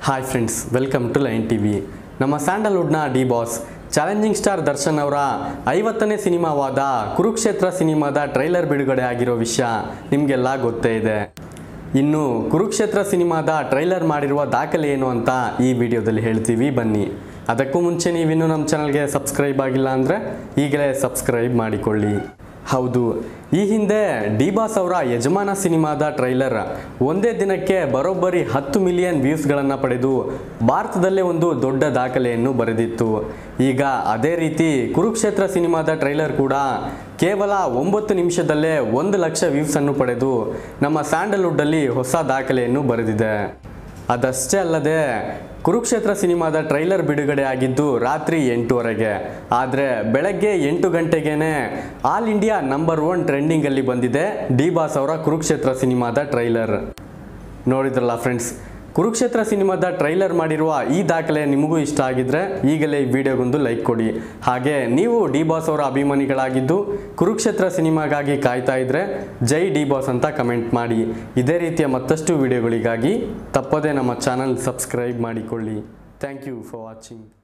hi friends welcome to line T V ನಮ್ಮ ಸ್ಯಾಂಡಲ್ವುಡ್ನ D boss challenging star Darshan ಅವರ ಐವತ್ತನೇ ಸಿನಿಮಾವಾದ ಕುರುಕ್ಷೇತ್ರ ಸಿನಿಮಾದ ಟ್ರೈಲರ್ ಬಿಡುಗಡೆ ಆಗಿರೋ ವಿಷಯ ನಿಮಗೆಲ್ಲ ಗೊತ್ತೇ ಇದೆ ಇನ್ನು ಕುರುಕ್ಷೇತ್ರ ಸಿನಿಮಾದ ಟ್ರೈಲರ್ ಮಾಡಿರುವ ದಾಖಲೆ ಏನು ಅಂತ ಈ ವಿಡಿಯೋದಲ್ಲಿ ಹೇಳ್ತೀವಿ ಬನ್ನಿ ಅದಕ್ಕೂ ಮುಂಚೆ ನೀವಿನ್ನೂ ನಮ್ಮ ಚಾನಲ್ಗೆ ಸಬ್ಸ್ಕ್ರೈಬ್ ಆಗಿಲ್ಲ ಅಂದರೆ ಈಗಲೇ ಸಬ್ಸ್ಕ್ರೈಬ್ ಮಾಡಿಕೊಳ್ಳಿ ಹೌದು ಈ ಹಿಂದೆ ಡಿ ಬಾಸ್ ಅವರ ಯಜಮಾನ ಸಿನಿಮಾದ ಟ್ರೈಲರ್ ಒಂದೇ ದಿನಕ್ಕೆ ಬರೋಬ್ಬರಿ ಹತ್ತು ಮಿಲಿಯನ್ ವ್ಯೂಸ್ಗಳನ್ನು ಪಡೆದು ಭಾರತದಲ್ಲೇ ಒಂದು ದೊಡ್ಡ ದಾಖಲೆಯನ್ನು ಬರೆದಿತ್ತು ಈಗ ಅದೇ ರೀತಿ ಕುರುಕ್ಷೇತ್ರ ಸಿನಿಮಾದ ಟ್ರೈಲರ್ ಕೂಡ ಕೇವಲ ಒಂಬತ್ತು ನಿಮಿಷದಲ್ಲೇ ಒಂದು ಲಕ್ಷ ವ್ಯೂಸನ್ನು ಪಡೆದು ನಮ್ಮ ಸ್ಯಾಂಡಲ್ವುಡ್ಡಲ್ಲಿ ಹೊಸ ದಾಖಲೆಯನ್ನು ಬರೆದಿದೆ ಅದಷ್ಟೇ ಅಲ್ಲದೆ ಕುರುಕ್ಷೇತ್ರ ಸಿನಿಮಾದ ಟ್ರೈಲರ್ ಬಿಡುಗಡೆ ಆಗಿದ್ದು ರಾತ್ರಿ ಎಂಟುವರೆಗೆ ಆದರೆ ಬೆಳಗ್ಗೆ ಎಂಟು ಗಂಟೆಗೇನೆ ಆಲ್ ಇಂಡಿಯಾ ನಂಬರ್ ಒನ್ ಟ್ರೆಂಡಿಂಗಲ್ಲಿ ಬಂದಿದೆ ಡಿ ಬಾಸ್ ಅವರ ಕುರುಕ್ಷೇತ್ರ ಸಿನಿಮಾದ ಟ್ರೈಲರ್ ನೋಡಿದ್ರಲ್ಲ ಫ್ರೆಂಡ್ಸ್ ಕುರುಕ್ಷೇತ್ರ ಸಿನಿಮಾದ ಟ್ರೈಲರ್ ಮಾಡಿರುವ ಈ ದಾಖಲೆ ನಿಮಗೂ ಇಷ್ಟ ಆಗಿದ್ರೆ ಈಗಲೇ ಈ ವಿಡಿಯೋಗೊಂದು ಲೈಕ್ ಕೊಡಿ ಹಾಗೆ ನೀವು ಡಿ ಬಾಸ್ ಅವರ ಅಭಿಮಾನಿಗಳಾಗಿದ್ದು ಕುರುಕ್ಷೇತ್ರ ಸಿನಿಮಾಗಾಗಿ ಕಾಯ್ತಾ ಇದ್ರೆ ಜೈ ಡಿ ಬಾಸ್ ಅಂತ ಕಮೆಂಟ್ ಮಾಡಿ ಇದೇ ರೀತಿಯ ಮತ್ತಷ್ಟು ವಿಡಿಯೋಗಳಿಗಾಗಿ ತಪ್ಪದೇ ನಮ್ಮ ಚಾನಲ್ ಸಬ್ಸ್ಕ್ರೈಬ್ ಮಾಡಿಕೊಳ್ಳಿ ಥ್ಯಾಂಕ್ ಯು ಫಾರ್ ವಾಚಿಂಗ್